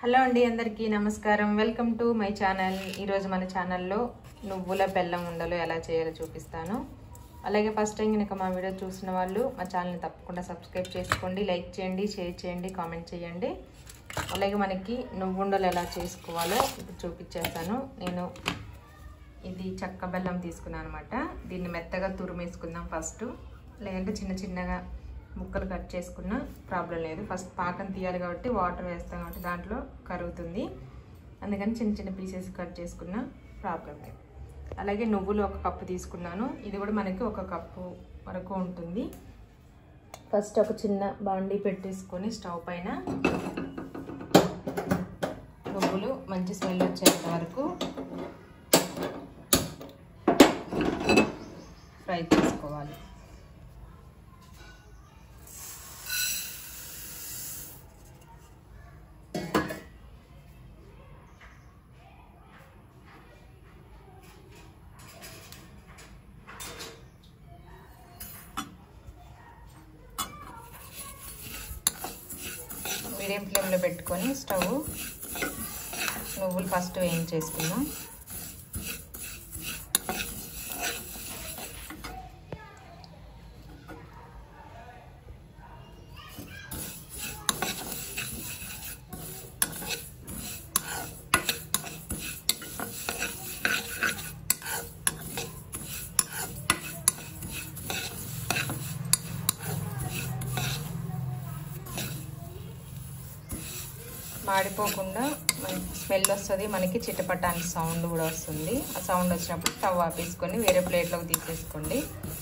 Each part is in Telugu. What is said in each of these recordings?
హలో అండి అందరికీ నమస్కారం వెల్కమ్ టు మై ఛానల్ ఈరోజు మన ఛానల్లో నువ్వుల బెల్లం ఉండలు ఎలా చేయాలో చూపిస్తాను అలాగే ఫస్ట్ టైం కనుక మా వీడియో చూసిన వాళ్ళు మా ఛానల్ని తప్పకుండా సబ్స్క్రైబ్ చేసుకోండి లైక్ చేయండి షేర్ చేయండి కామెంట్ చేయండి అలాగే మనకి నువ్వుండలు ఎలా చేసుకోవాలో ఇప్పుడు చూపించేస్తాను నేను ఇది చెక్క బెల్లం తీసుకున్నాను అనమాట దీన్ని మెత్తగా తురిమేసుకుందాం ఫస్ట్ లేదంటే చిన్న చిన్నగా ముక్కలు కట్ చేసుకున్నా ప్రాబ్లం లేదు ఫస్ట్ పాకం తీయాలి కాబట్టి వాటర్ వేస్తాం కాబట్టి దాంట్లో కరుగుతుంది అందుకని చిన్న చిన్న పీసెస్ కట్ చేసుకున్నా ప్రాబ్లం లేదు అలాగే నువ్వులు ఒక కప్పు తీసుకున్నాను ఇది కూడా మనకి ఒక కప్పు వరకు ఉంటుంది ఫస్ట్ ఒక చిన్న బాండీ పెట్టేసుకొని స్టవ్ పైన నువ్వులు మంచి స్మెల్ వచ్చేంత వరకు ఫ్రై చేసుకోవాలి మీడియం ఫ్లేమ్లో పెట్టుకొని స్టవ్ నువ్వులు ఫస్ట్ వేయించేసుకుందాం మాడిపోకుండా స్మెల్ వస్తుంది మనకి చిట్టపట్టానికి సౌండ్ కూడా వస్తుంది ఆ సౌండ్ వచ్చినప్పుడు స్టవ్ ఆపేసుకొని వేరే ప్లేట్లోకి తీసేసుకోండి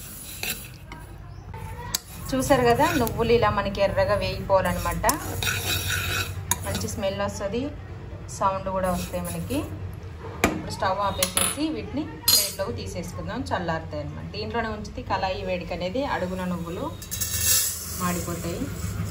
చూసారు కదా నువ్వులు ఇలా మనకి ఎర్రగా వేయిపోవాలన్నమాట మంచి స్మెల్ వస్తుంది సౌండ్ కూడా వస్తాయి మనకి ఇప్పుడు స్టవ్ ఆపేసేసి వీటిని ప్లేట్లోకి తీసేసుకుందాం చల్లారుతాయి అనమాట దీంట్లోనే ఉంచితే కళాయి వేడికి అనేది అడుగున నువ్వులు మాడిపోతాయి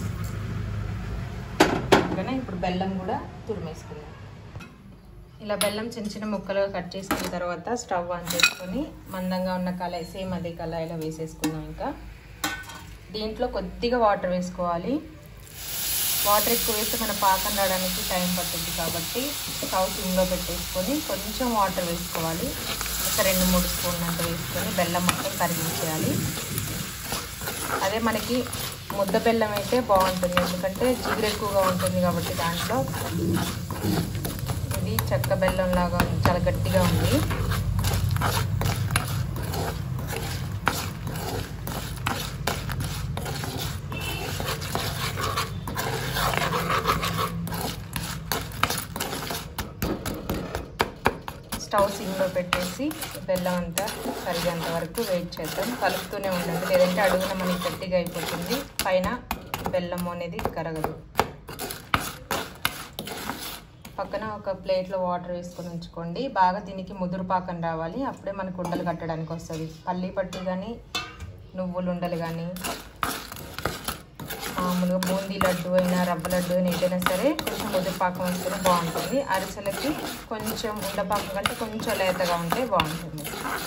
అందుకనే ఇప్పుడు బెల్లం కూడా తురిమేసుకుందాం ఇలా బెల్లం చిన్న చిన్న ముక్కలుగా కట్ చేసుకున్న తర్వాత స్టవ్ ఆన్ చేసుకొని మందంగా ఉన్న కళాయి సేమ్ అదే కళాయిలో వేసేసుకుందాం ఇంకా దీంట్లో కొద్దిగా వాటర్ వేసుకోవాలి వాటర్ ఎక్కువ వేస్తే మన పాకం రావడానికి టైం పడుతుంది కాబట్టి స్టవ్ సిమ్లో పెట్టేసుకొని కొంచెం వాటర్ వేసుకోవాలి ఒక రెండు మూడు స్పూన్ అంత వేసుకొని బెల్లం మొత్తం కరిగించేయాలి అదే మనకి ముద్ద బెల్లం అయితే బాగుంటుంది ఎందుకంటే జిగురు ఎక్కువగా ఉంటుంది కాబట్టి దాంట్లో ఇది చెక్క బెల్లం లాగా చాలా గట్టిగా ఉంది స్టవ్ సిమ్లో పెట్టేసి బెల్లం అంతా కరిగేంత వరకు వెయిట్ చేద్దాం కలుపుతూనే ఉండండి లేదంటే అడుగున మనకి గట్టిగా అయిపోతుంది పైన బెల్లం అనేది కరగదు పక్కన ఒక ప్లేట్లో వాటర్ వేసుకొని ఉంచుకోండి బాగా దీనికి ముదురు పాకం రావాలి అప్పుడే మనకు ఉండలు కట్టడానికి వస్తుంది పల్లి పట్టు కానీ నువ్వులు ఉండలు కానీ మామూలుగా బూందీ లడ్డు అయినా రవ్వ లడ్డు అయినా ఏదైనా సరే కొంచెం ముద్రపాకం వస్తేనే బాగుంటుంది అరిసెలకి కొంచెం ఉండపాకం కంటే కొంచెం లేతగా ఉంటే బాగుంటుంది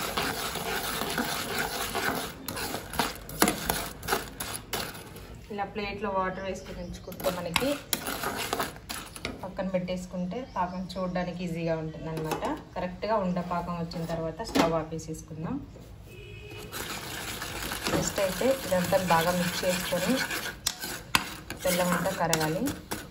ఇలా ప్లేట్లో వాటర్ వేసుకుని ఉంచుకుంటే మనకి పక్కన పెట్టేసుకుంటే పాకం చూడడానికి ఈజీగా ఉంటుంది అనమాట కరెక్ట్గా ఉండపాకం వచ్చిన తర్వాత స్టవ్ ఆపేసేసుకుందాం నెక్స్ట్ అయితే ఇదంతా బాగా మిక్స్ చేసుకొని బెల్లం అంతా కరగాలి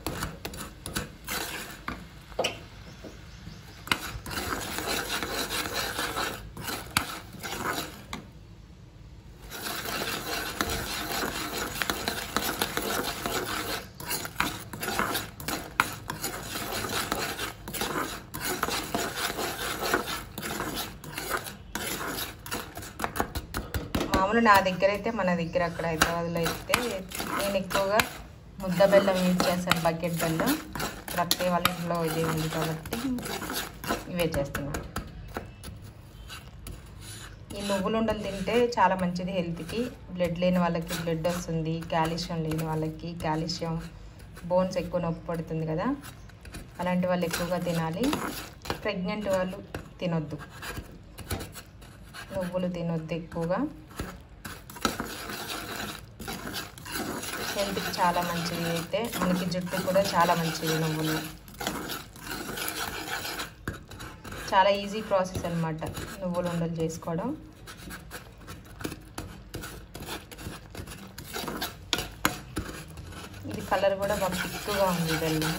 మామూలు నా దగ్గర అయితే మన దగ్గర అక్కడ హైదరాబాద్లో అయితే నేను ఎక్కువగా ముద్ద బెల్లం యూజ్ చేస్తాను బకెట్ బెల్లం రక్తే వాళ్ళ ఇంట్లో ఇదే ఉంది కాబట్టి ఇవే చేస్తున్నాను ఈ నువ్వులు ఉండలు తింటే చాలా మంచిది హెల్త్కి బ్లడ్ లేని వాళ్ళకి బ్లడ్ వస్తుంది కాల్షియం లేని వాళ్ళకి కాల్షియం బోన్స్ ఎక్కువ నొప్పి పడుతుంది కదా అలాంటి వాళ్ళు ఎక్కువగా తినాలి ప్రెగ్నెంట్ వాళ్ళు తినొద్దు నువ్వులు తినొద్దు ఎక్కువగా హెల్త్కి చాలా మంచిది అయితే మనకి జుట్టు కూడా చాలా మంచిది నువ్వులు చాలా ఈజీ ప్రాసెస్ అనమాట నువ్వులు ఉండలు చేసుకోవడం ఇది కలర్ కూడా బాగా తిక్కుగా ఉంది బెల్లం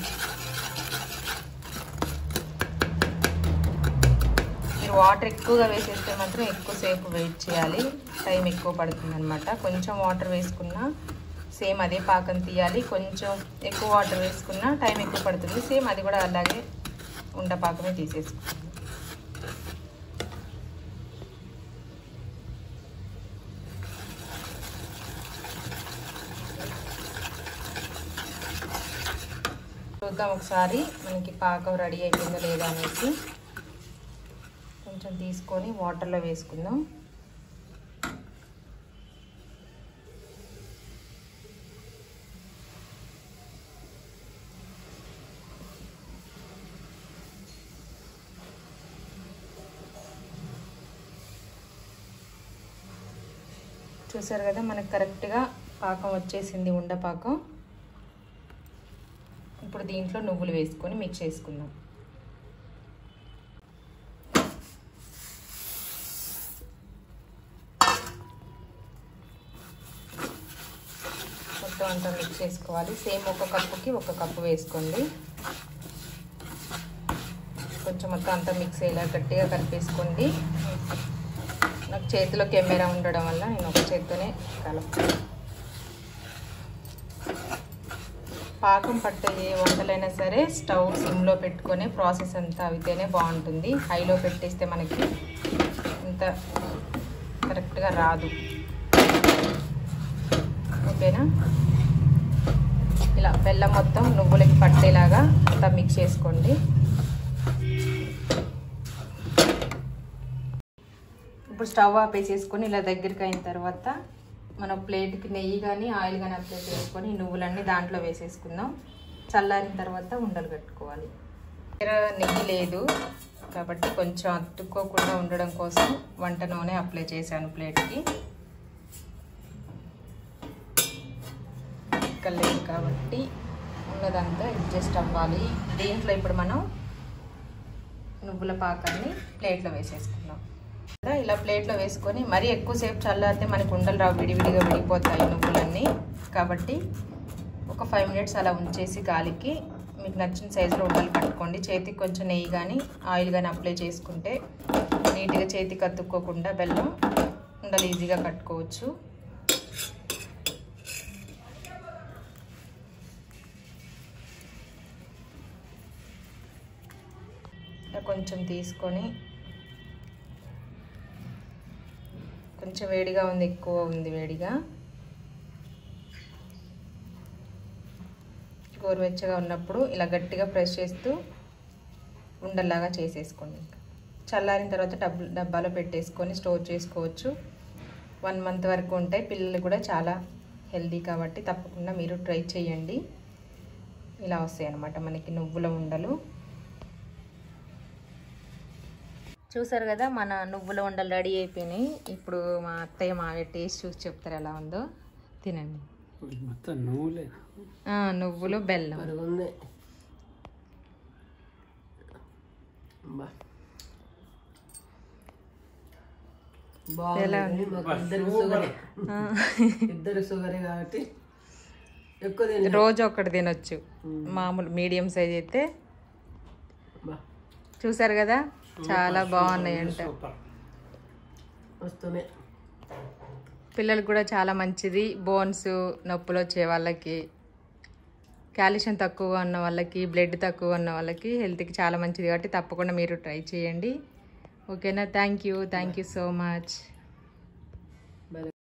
మీరు వాటర్ ఎక్కువగా వేసేస్తే మాత్రం ఎక్కువసేపు వెయిట్ చేయాలి టైం ఎక్కువ పడుతుంది అనమాట కొంచెం వాటర్ వేసుకున్నా సేమ్ అదే పాకం తీయాలి కొంచెం ఎక్కువ వాటర్ వేసుకున్నా టైం ఎక్కువ పడుతుంది సేమ్ అది కూడా అలాగే ఉండ పాకమే తీసేసుకోవాలి చూద్దాం ఒకసారి మనకి పాకం రెడీ అయిపోయిందో లేదా అనేసి కొంచెం తీసుకొని వాటర్లో వేసుకుందాం చూసారు కదా మనకు కరెక్ట్గా పాకం వచ్చేసింది ఉండ పాకం ఇప్పుడు దీంట్లో నువ్వులు వేసుకొని మిక్స్ చేసుకుందాం మొత్తం అంతా మిక్స్ చేసుకోవాలి సేమ్ ఒక కప్పుకి ఒక కప్పు వేసుకోండి కొంచెం మొత్తం అంతా మిక్స్ అయ్యేలా గట్టిగా కలిపేసుకోండి నాకు చేతిలో కెమెరా ఉండడం వల్ల నేను ఒక చేత్తోనే కలుపుతాను పాకం పట్టే ఏ వంటలైనా సరే స్టవ్ సిమ్లో పెట్టుకొని ప్రాసెస్ అంతా అయితేనే బాగుంటుంది హైలో పెట్టేస్తే మనకి ఇంత కరెక్ట్గా రాదు ఓకేనా ఇలా బెల్లం మొత్తం నువ్వులకి పట్టేలాగా అంతా మిక్స్ చేసుకోండి ఇప్పుడు స్టవ్ ఆపేసేసుకొని ఇలా దగ్గరికి అయిన తర్వాత మనం ప్లేట్కి నెయ్యి కానీ ఆయిల్ కానీ అప్లై చేసుకొని నువ్వులన్నీ దాంట్లో వేసేసుకుందాం చల్లారిన తర్వాత ఉండలు కట్టుకోవాలి దగ్గర నెయ్యి లేదు కాబట్టి కొంచెం అతుక్కోకుండా ఉండడం కోసం వంట నూనె అప్లై చేశాను ప్లేట్కి ఇక్కడ లేదు కాబట్టి ఉన్నదంతా అడ్జస్ట్ అవ్వాలి దీంట్లో ఇప్పుడు మనం నువ్వుల పాకాన్ని ప్లేట్లో వేసేసుకుందాం కదా ఇలా ప్లేట్లో వేసుకొని మరీ ఎక్కువసేపు చల్లారితే మనకు ఉండలు రావు విడివిడిగా విడిపోతాయి నువ్వులన్నీ కాబట్టి ఒక ఫైవ్ మినిట్స్ అలా ఉంచేసి గాలికి మీకు నచ్చిన సైజులో ఉండలు కట్టుకోండి చేతికి కొంచెం నెయ్యి కానీ ఆయిల్ కానీ అప్లై చేసుకుంటే నీట్గా చేతికి అతుక్కోకుండా బెల్లం ఉండలు ఈజీగా కట్టుకోవచ్చు కొంచెం తీసుకొని కొంచెం వేడిగా ఉంది ఎక్కువ ఉంది వేడిగా గోరువెచ్చగా ఉన్నప్పుడు ఇలా గట్టిగా ప్రెస్ చేస్తూ ఉండల్లాగా చేసేసుకోండి చల్లారిన తర్వాత డబ్బు డబ్బాలో పెట్టేసుకొని స్టోర్ చేసుకోవచ్చు వన్ మంత్ వరకు ఉంటాయి పిల్లలు కూడా చాలా హెల్దీ కాబట్టి తప్పకుండా మీరు ట్రై చేయండి ఇలా వస్తాయి అన్నమాట మనకి నువ్వుల ఉండలు చూసారు కదా మన నువ్వుల ఉండలు రెడీ అయిపోయినాయి ఇప్పుడు మా అత్తయ్య మావయ్య టేస్ట్ చూసి చెప్తారు ఎలా ఉందో తినండి మొత్తం నువ్వులే ఆ, నువ్వులు బెల్లం ఉంది బా ఎలా బాగుంది మాకు ఇద్దరు షుగరే ఇద్దరు షుగరే కాబట్టి ఎక్కువ తిన రోజు ఒకటి తినొచ్చు మామూలు మీడియం సైజ్ అయితే బా చూసారు కదా చాలా బాగున్నాయి అంట వస్తూనే పిల్లలకు కూడా చాలా మంచిది బోన్స్ నొప్పులు వచ్చే వాళ్ళకి కాల్షియం తక్కువ ఉన్న వాళ్ళకి బ్లడ్ తక్కువ ఉన్న వాళ్ళకి హెల్త్కి చాలా మంచిది కాబట్టి తప్పకుండా మీరు ట్రై చేయండి ఓకేనా thank you thank you so much